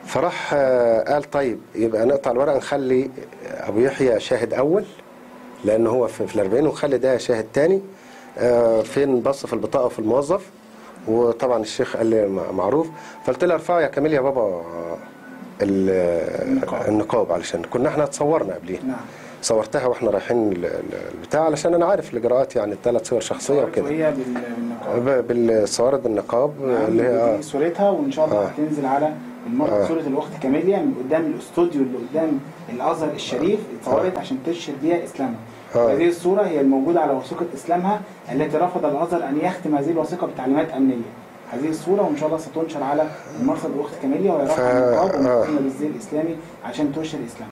فراح آه، قال طيب يبقى نقطع الورق نخلي ابو يحيى شاهد اول لان هو في في الأربعين ونخلي ده شاهد تاني آه، فين بص في البطاقه وفي الموظف وطبعا الشيخ قال لي م- معروف فقلت له ارفع يا كمال يا بابا آه، ال- النقاب. النقاب علشان كنا احنا اتصورنا قبليها نعم صورتها واحنا رايحين ال- ال- البتاع علشان انا عارف الاجراءات يعني الثلاث صور شخصيه وكده وهي بال- بالنقاب ب- بالصورت بالنقاب اللي هي دي آه. صورتها وان شاء الله آه. هتنزل على المرة آه. صورة الأخت كاميليا من قدام الاستوديو اللي قدام الأزهر الشريف اتصورت عشان تشهر بيها إسلامها. آه. هذه الصورة هي الموجودة على وثيقة إسلامها التي رفض الأزهر أن يختم هذه الوثيقة بتعليمات أمنية. هذه الصورة وإن شاء الله ستنشر على المرصد الأخت كاميليا وهي رافعة ف- النقاب آه. ومقيمة بالزي الإسلامي عشان تشهر إسلامها.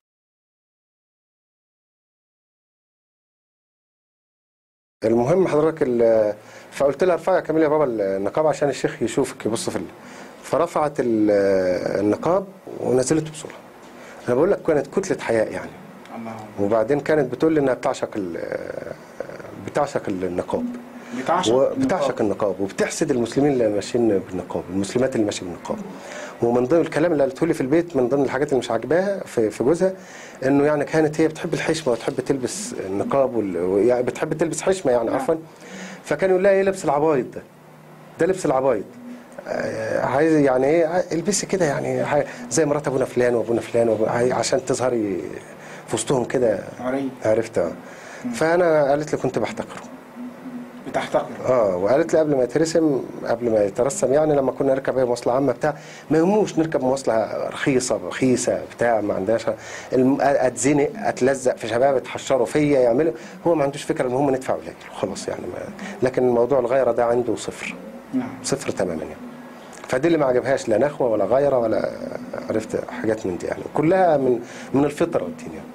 المهم حضرتك ال- فقلت لها ارفعي يا كامل يا بابا النقاب عشان الشيخ يشوفك يبص في ال... فرفعت ال- النقاب ونزلته بسرعه انا بقول لك كانت كتله حياء يعني الله وبعدين كانت بتقول لي انها بتعشق ال... بتعشق النقاب بتعشق وبتعشق النقاب وبتحسد المسلمين اللي ماشيين بالنقاب المسلمات اللي ماشيه بالنقاب ومن ضمن الكلام اللي قالته لي في البيت من ضمن الحاجات اللي مش عاجباها في في جوزها انه يعني كانت هي بتحب الحشمه وتحب تلبس النقاب وال... ويعني بتحب تلبس حشمه يعني نعم. عفوا فكان يقول لها ايه لبس العبايض ده ده لبس العبايض آه، عايز يعني ايه ع- البسي كده يعني ح- زي مرات ابونا فلان وابونا فلان وأبو... عاي- عشان تظهري في وسطهم كده عري عرفت اه فانا قالت لي كنت بحتقره بتحتقر اه وقالت لي قبل ما يترسم قبل ما يترسم يعني لما كنا نركب اي مواصله عامه بتاع ما يهموش نركب مواصله رخيصه رخيصه بتاع ما عندهاش الم- اتزنق اتلزق في شباب يتحشروا فيا يعملوا هو ما عندوش فكره المهم ندفع قليل خلاص يعني ما لكن موضوع الغيره ده عنده صفر نعم صفر تماما يعني فدي اللي ما عجبهاش لا نخوه ولا غيره ولا عرفت حاجات من دي يعني كلها من من الفطره والدين يعني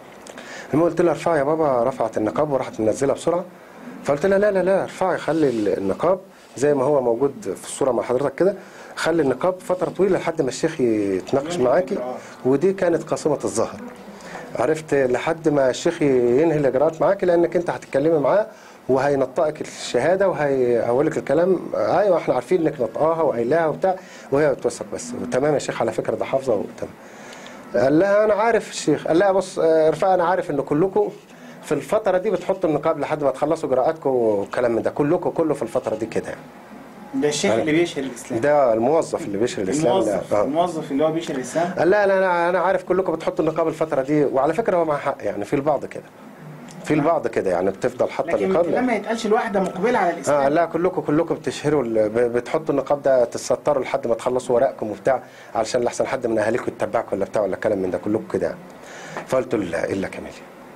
لما قلت لها ارفعي يا بابا رفعت النقاب وراحت منزلها بسرعه فقلت لها لا لا لا ارفعي خلي ال- النقاب زي ما هو موجود في الصوره مع حضرتك كده خلي النقاب فتره طويله لحد ما الشيخ يتناقش معاكي ودي كانت قاصمه الظهر عرفت لحد ما الشيخ ينهي الاجراءات معاكي لانك انت هتتكلمي معاه وهينطقك الشهاده وهيقول لك الكلام ايوه احنا عارفين انك نطقاها وقايلاها وبتاع وهي بتوثق بس تمام يا شيخ على فكره ده حافظه وتمام قال لها انا عارف الشيخ قال لها بص آه، رفاعه انا عارف ان كلكم في الفتره دي بتحطوا النقاب لحد ما تخلصوا اجراءاتكم والكلام من ده كلكم كله في الفتره دي كده يعني ده الشيخ اللي بيشهر الإسلام ده الموظف اللي بيشهر الاسلام ده الموظف آه. الموظف اللي هو بيشهر الإسلام قال لا لا انا انا عارف كلكم بتحطوا النقاب الفتره دي وعلى فكره هو مع حق يعني في البعض كده في البعض كده يعني بتفضل حاطه لكن النقاب الكلام ما يتقالش الواحدة مقبلة على اه الإسلام لا كلكم كلكم بتشهروا ال- ب- بتحطوا النقاب ده تتستروا لحد ما تخلصوا ورقكم وبتاع علشان لحسن حد من اهاليكم يتبعكم ولا بتاع ولا كلام من ده كلكم كده فقلت له لا الا كمالي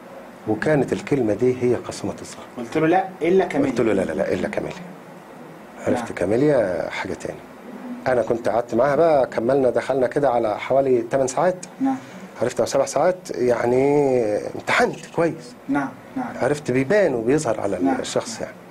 وكانت الكلمه دي هي قسمه الظهر قلت له لا إلا كمان قلت له لا لا لا الا كمالي عرفت نعم. كماليا حاجه تاني انا كنت قعدت معاها بقى كملنا دخلنا كده على حوالي 8 ساعات نعم عرفت او سبع ساعات يعني امتحنت كويس نعم نعم عرفت بيبان وبيظهر على نعم. الشخص يعني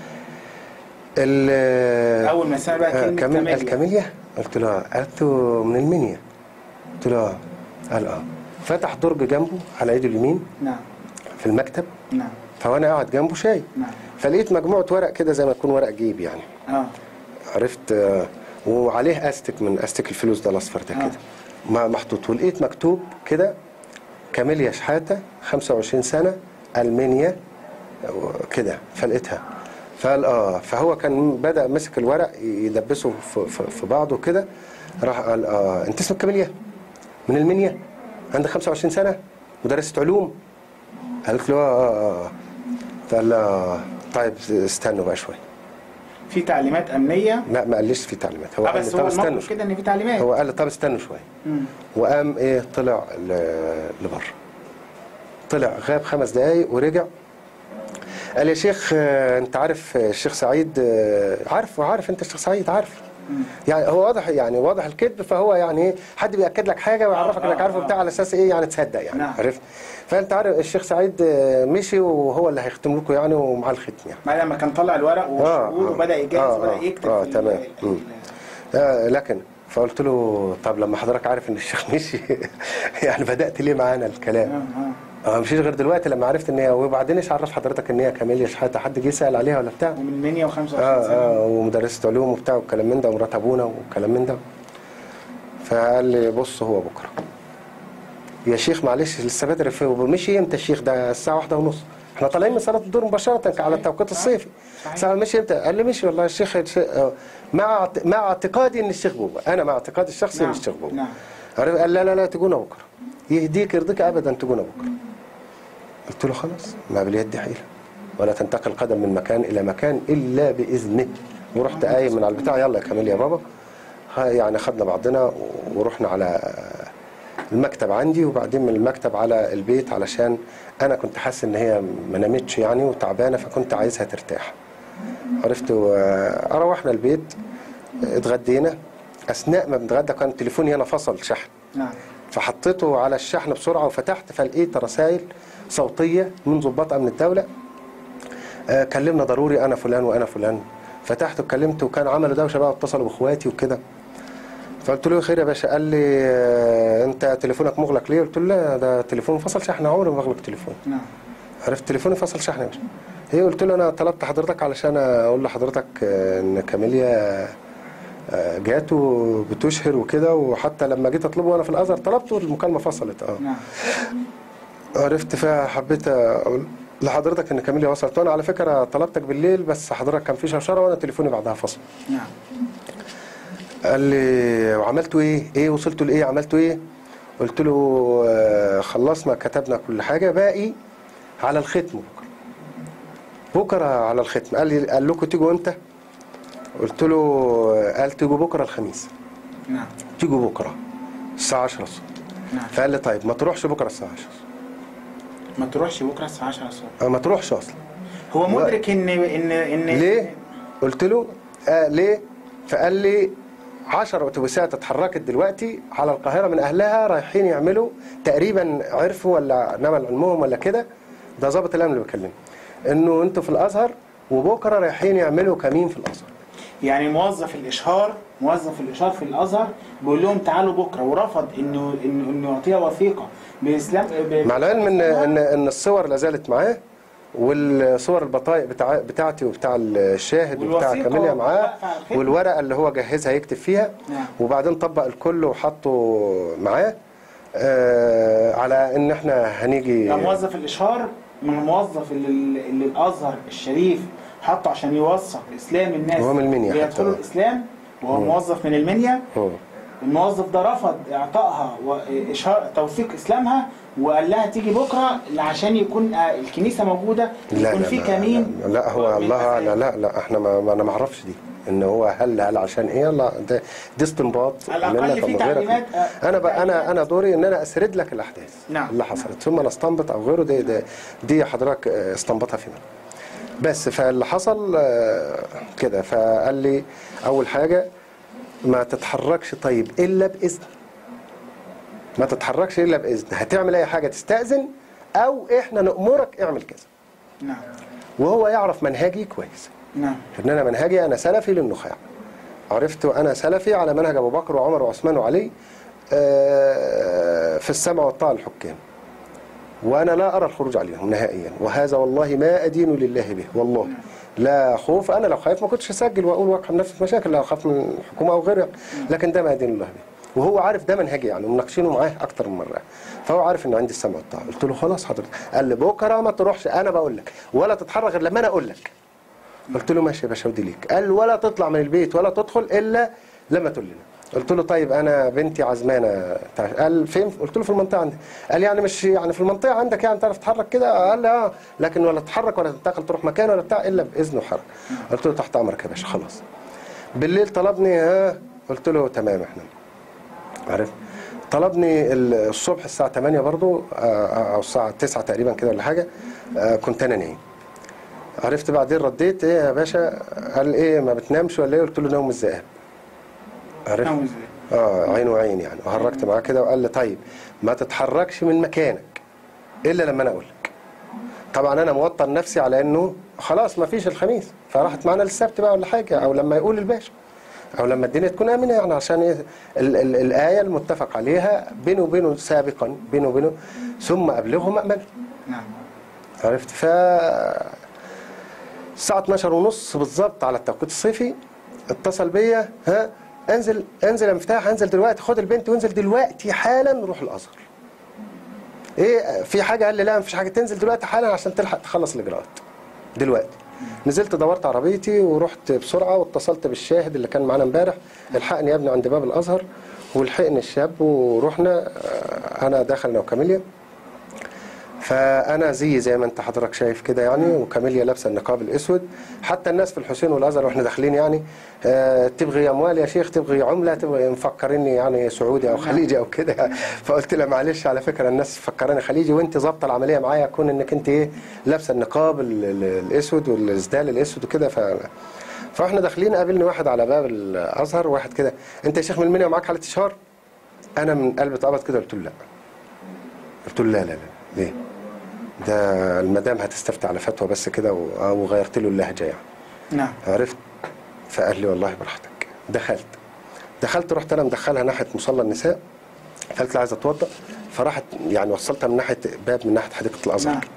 ال- أول ما سمع بقى آه، كلمة كامل كاميليا. الكاميليا قلت له آه. قالت له من المنيا قلت له آه. قال اه فتح درج جنبه على ايده اليمين نعم في المكتب نعم فوانا قاعد جنبه شاي نعم فلقيت مجموعه ورق كده زي ما يكون ورق جيب يعني اه عرفت آه، وعليه استك من استك الفلوس ده الاصفر ده آه. كده ما محطوط ولقيت مكتوب كده كاميليا شحاته 25 سنه المنيا كده فلقيتها فقال اه فهو كان بدا مسك الورق يدبسه في, في, في بعضه كده راح قال اه انت اسمك كاميليا من المنيا عندك 25 سنه مدرسه علوم قالت له اه اه اه قال لها آه. طيب استنوا بقى شويه في تعليمات أمنية لا ما قاليش في تعليمات هو اه قال لي بس طب هو استنوا الموقف شويه كده إن في تعليمات هو قال لي طب استنوا شويه مم. وقام ايه طلع ل- لبره طلع غاب خمس دقايق ورجع قال يا شيخ آه، انت عارف آه، الشيخ سعيد آه، عارف عارف انت الشيخ سعيد عارف يعني هو واضح يعني واضح الكذب فهو يعني ايه حد بياكد لك حاجه ويعرفك آه، انك عارفه آه. بتاع على اساس ايه يعني تصدق يعني نعم. عرفت فانت عارف الشيخ سعيد آه، مشي وهو اللي هيختم لكم يعني ومعاه الختم يعني بعد لما كان طلع الورق والشهور آه. وبدأ يجهز آه، وبدأ آه. يكتب آه، في ال- تمام. ال- مم. آه لكن فقلت له طب لما حضرتك عارف ان الشيخ مشي يعني بدات ليه معانا الكلام اه اه اه مشيش غير دلوقتي لما عرفت ان هي وبعدين ايش عرف حضرتك ان هي كاميليا شحاته حد جه يسال عليها ولا بتاع ومن منيا و25 اه سنة اه ومدرسه علوم وبتاع والكلام من ده ومرات ابونا والكلام من ده فقال لي بص هو بكره يا شيخ معلش لسه بدري في مشي امتى الشيخ ده الساعه واحدة ونص احنا طالعين من صلاه الظهر مباشره على التوقيت الصيفي صحيح. ساعه مشي امتى قال لي مشي والله الشيخ الشيخ- آه، مع اعت- مع اعتقادي ان الشيخ بوبا انا مع اعتقادي الشخصي ان نعم. الشيخ بوبا نعم. عرف- قال لا لا لا تجونا بكره يهديك يرضيك ابدا تجونا بكره قلت له خلاص ما باليد حيله ولا تنتقل القدم من مكان الى مكان الا باذنه ورحت قايم من على البتاع يلا يا كمال يا بابا ها- يعني خدنا بعضنا ورحنا على المكتب عندي وبعدين من المكتب على البيت علشان انا كنت حاسس ان هي ما نامتش يعني وتعبانه فكنت عايزها ترتاح عرفت و- روحنا البيت اتغدينا اثناء ما بنتغدى كان تليفوني انا فصل شحن نعم فحطيته على الشحن بسرعه وفتحت فلقيت رسائل صوتيه من ضباط امن الدوله آه، كلمنا ضروري انا فلان وانا فلان فتحت وكلمت وكان عملوا دوشه بقى واتصلوا باخواتي وكده فقلت له خير يا باشا قال لي آه، انت تليفونك مغلق ليه قلت له لا ده تليفون فصل شحن عمري ما بغلق تليفون نعم عرفت تليفوني فصل شحن يا باشا هي قلت له انا طلبت حضرتك علشان اقول لحضرتك آه، ان كاميليا آه، جات وبتشهر وكده وحتى لما جيت اطلبه وانا في الازهر طلبته المكالمه فصلت اه نعم عرفت فحبيت اقول لحضرتك ان كاميليا وصلت وانا على فكره طلبتك بالليل بس حضرتك كان في شرشره وانا تليفوني بعدها فصل نعم قال لي وعملتوا ايه؟ ايه وصلتوا لايه؟ عملتوا ايه؟ قلت له آه، خلصنا كتبنا كل حاجه باقي على الختم بكره. بكره على الختم قال لي قال لكم تيجوا امتى؟ قلت له آه، قال تيجوا بكره الخميس نعم تيجوا بكره الساعه 10 الصبح نعم فقال لي طيب ما تروحش بكره الساعه 10 الصبح ما تروحش بكره الساعه 10 الصبح آه، ما تروحش اصلا هو مدرك ان ان ان ليه؟ قلت له آه ليه؟ فقال لي 10 اتوبيسات اتحركت دلوقتي على القاهره من اهلها رايحين يعملوا تقريبا عرفوا ولا نمل علمهم ولا كده ده ظابط الامن اللي بيكلمني انه انتوا في الازهر وبكره رايحين يعملوا كمين في الازهر يعني موظف الاشهار موظف الاشهار في الازهر بيقول لهم تعالوا بكره ورفض انه انه انه يعطيها وثيقه باسلام ب- مع العلم ان ان ان الصور لا زالت معاه والصور البطايق بتاع بتاعتي وبتاع الشاهد وبتاع والوثيقة كاميليا معاه واقفة على الختم. والورقه اللي هو جهزها يكتب فيها نعم. وبعدين طبق الكل وحطه معاه آه على ان احنا هنيجي يعني موظف الاشهار من الموظف اللي, اللي الازهر الشريف حطه عشان يوثق اسلام الناس وهو من المنيا حتى. ليدخلوا الاسلام وهو موظف من المنيا هو. الموظف ده رفض اعطائها واشهار توثيق اسلامها وقال لها تيجي بكره عشان يكون آه، الكنيسه موجوده لا يكون لا في لا, كمين لا, لا هو من الله الأساس. لا لا لا احنا ما ما- انا ما اعرفش دي ان هو هل هل عشان ايه لا ده دي استنباط على الأقل منك في ومن غيرك. تعليمات، آه، انا بقى انا تعليمات. انا دوري ان انا اسرد لك الاحداث نعم. اللي حصلت ثم انا استنبط او غيره دي دي, دي حضرتك اه، استنبطها فيما بس فاللي حصل اه، كده فقال لي اول حاجه ما تتحركش طيب الا باذن ما تتحركش الا باذن هتعمل اي حاجه تستاذن او احنا نامرك اعمل كذا نعم وهو يعرف منهجي كويس نعم ان انا منهجي انا سلفي للنخاع عرفت انا سلفي على منهج ابو بكر وعمر وعثمان وعلي آه، في السمع والطاعه الحكام وانا لا ارى الخروج عليهم نهائيا وهذا والله ما ادين لله به والله لا خوف انا لو خايف ما كنتش اسجل واقول واقع نفسي في مشاكل لو اخاف من الحكومه او غيرها لكن ده ما ادين الله به وهو عارف ده منهجي يعني ومناقشينه معاه اكتر من مره فهو عارف ان عندي السمع والطاعه قلت له خلاص حضرتك قال لي بكره ما تروحش انا بقول لك ولا تتحرك غير لما انا اقول لك قلت له ماشي يا باشا ودي ليك قال ولا تطلع من البيت ولا تدخل الا لما تقول لنا قلت له طيب انا بنتي عزمانه تع- قال فين قلت له في المنطقه عندي قال يعني مش يعني في المنطقه عندك يعني تعرف تتحرك كده قال لي اه لكن ولا تتحرك ولا تنتقل تروح مكان ولا بتاع الا باذن وحركه قلت له تحت امرك يا باشا خلاص بالليل طلبني ها قلت له تمام احنا عارف طلبني ال- الصبح الساعه 8 برضو آه، او الساعه 9 تقريبا كده ولا حاجه آه، كنت انا نايم عرفت بعدين رديت ايه يا باشا قال ايه ما بتنامش ولا ايه قلت له نوم الذئاب عرفت نعم ازاي اه عين وعين يعني وهرجت معاه كده وقال لي طيب ما تتحركش من مكانك الا لما انا اقول لك طبعا انا موطن نفسي على انه خلاص ما فيش الخميس فراحت معانا للسبت بقى ولا حاجه او لما يقول الباشا او لما الدنيا تكون امنه يعني عشان ايه ال ال الايه المتفق عليها بينه وبينه سابقا بينه وبينه ثم ابلغه مأمنا نعم عرفت ف الساعة 12 ونص بالظبط على التوقيت الصيفي اتصل بيا ها انزل انزل يا مفتاح انزل دلوقتي خد البنت وانزل دلوقتي حالا روح الازهر ايه في حاجه قال لي لا مفيش حاجه تنزل دلوقتي حالا عشان تلحق تخلص الاجراءات دلوقتي نزلت دورت عربيتي ورحت بسرعه واتصلت بالشاهد اللي كان معانا امبارح الحقني يا ابني عند باب الازهر ولحقني الشاب ورحنا آه، انا داخل انا وكاميليا فانا زي زي ما انت حضرتك شايف كده يعني وكاميليا لابسه النقاب الاسود حتى الناس في الحسين والازهر واحنا داخلين يعني آه، تبغي اموال يا شيخ تبغي عمله تبغي مفكريني يعني سعودي او خليجي او كده فقلت لها معلش على فكره الناس فكراني خليجي وانت ظابطه العمليه معايا كون انك انت ايه لابسه النقاب ال- ال- الاسود والازدال الاسود وكده ف فاحنا داخلين قابلني واحد على باب الازهر واحد كده انت يا شيخ من المنيا ومعاك حاله اشهار انا من قلبي اتقبض كده قلت له لا قلت له لا لا لا ليه ده المدام هتستفتي على فتوى بس كده و- وغيرت له اللهجه يعني نعم عرفت فقال لي والله براحتك دخلت دخلت رحت انا مدخلها ناحيه مصلى النساء قالت لي عايزه اتوضا فراحت يعني وصلتها من ناحيه باب من ناحيه حديقه الازهر نعم كده.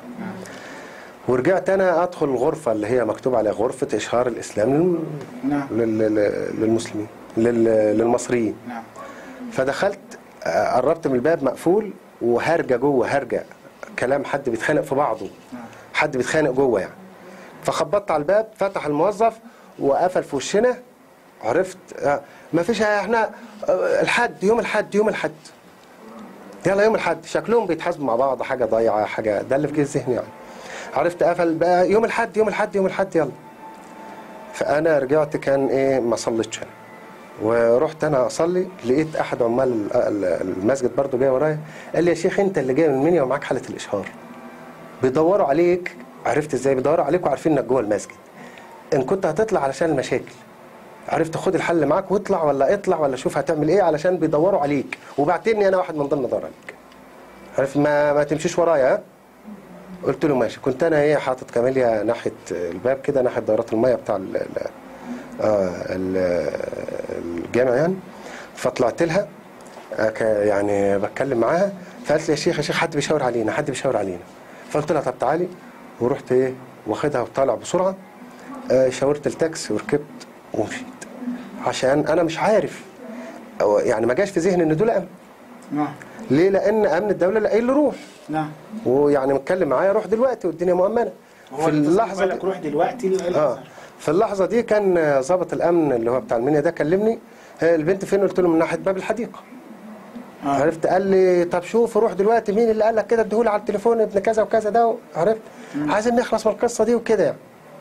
ورجعت انا ادخل الغرفه اللي هي مكتوب عليها غرفه اشهار الاسلام للم- نعم لل- لل- للمسلمين لل- للمصريين نعم فدخلت آه، قربت من الباب مقفول وهرجه جوه هرجه كلام حد بيتخانق في بعضه نعم حد بيتخانق جوه يعني فخبطت على الباب فتح الموظف وقفل في وشنا عرفت آه، ما فيش احنا آه، الحد يوم الحد يوم الحد يلا يوم الحد شكلهم بيتحاسبوا مع بعض حاجه ضايعه حاجه ده اللي في جه ذهني يعني عرفت قفل بقى يوم الحد يوم الحد يوم الحد يلا فانا رجعت كان ايه ما صليتش انا ورحت انا اصلي لقيت احد عمال ال- ال- المسجد برضو جاي ورايا قال لي يا شيخ انت اللي جاي من المنيا ومعاك حاله الاشهار بيدوروا عليك عرفت ازاي بيدوروا عليك وعارفين انك جوه المسجد ان كنت هتطلع علشان المشاكل عرفت خد الحل معاك واطلع ولا اطلع ولا شوف هتعمل ايه علشان بيدوروا عليك وبعتني انا واحد من ضمن دور عليك عارف ما ما تمشيش ورايا ها قلت له ماشي كنت انا ايه حاطط كاميليا ناحيه الباب كده ناحيه دورات الميه بتاع ال ال آه ال- الجامع يعني فطلعت لها آه، ك- يعني بتكلم معاها فقالت لي يا شيخ يا شيخ حد بيشاور علينا حد بيشاور علينا فقلت لها طب تعالي ورحت ايه واخدها وطالع بسرعه آه، شاورت التاكسي وركبت ومشيت عشان انا مش عارف أو يعني ما جاش في ذهني ان دول امن نعم ليه لان امن الدوله اللي قايل لي روح نعم ويعني متكلم معايا روح دلوقتي والدنيا مؤمنه هو في اللحظه لك دي روح دلوقتي اه للازهر في اللحظه دي كان آه، ضابط الامن اللي هو بتاع المنيا ده كلمني آه، البنت فين قلت له من ناحيه باب الحديقه آه. عرفت قال لي طب شوف روح دلوقتي مين اللي قال لك كده اديهولي على التليفون ابن كذا وكذا ده عرفت عايزين نخلص من القصه دي وكده يعني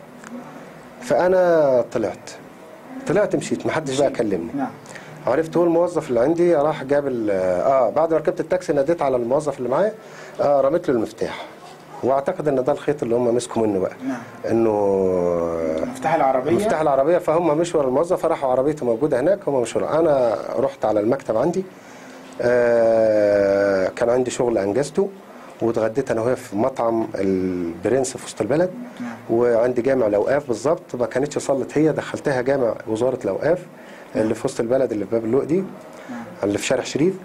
فانا طلعت طلعت مشيت محدش بقى كلمني نعم عرفت هو الموظف اللي عندي راح جاب ال- اه بعد ما ركبت التاكسي ناديت على الموظف اللي معايا اه رميت له المفتاح واعتقد ان ده الخيط اللي هم مسكوا منه بقى نعم انه مفتاح العربية مفتاح العربيه فهم مشوا ورا الموظف فراحوا عربيته موجوده هناك هم مشوا ورا. انا رحت على المكتب عندي آه كان عندي شغل انجزته واتغديت انا وهي في مطعم البرنس في وسط البلد نعم. وعندي جامع الاوقاف بالظبط ما كانتش صلت هي دخلتها جامع وزاره الاوقاف اللي في وسط البلد اللي في باب اللوق دي اللي في شارع شريف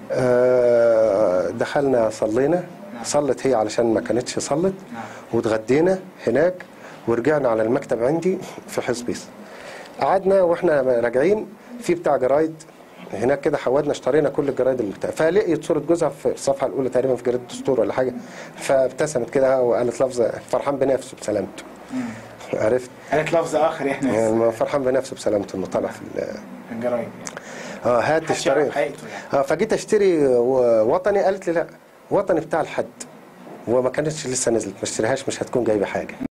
آه دخلنا صلينا صلت هي علشان ما كانتش صلت نعم. واتغدينا هناك ورجعنا على المكتب عندي في حسبيس قعدنا واحنا راجعين في بتاع جرايد هناك كده حودنا اشترينا كل الجرايد اللي بتاع فلقيت صوره جوزها في الصفحه الاولى تقريبا في جريده الدستور ولا حاجه فابتسمت كده وقالت لفظه فرحان بنفسه بسلامته عرفت قالت لفظ آخر إحنا يعني فرحان بنفسه بسلامته انه طلع في ال- الجرايد اه هات محدش اشتري يعرف حقيقته يعني اه فجيت اشتري و- وطني قالت لي لا وطني بتاع الحد وما كانتش لسه نزلت ما اشتريهاش مش هتكون جايبه حاجه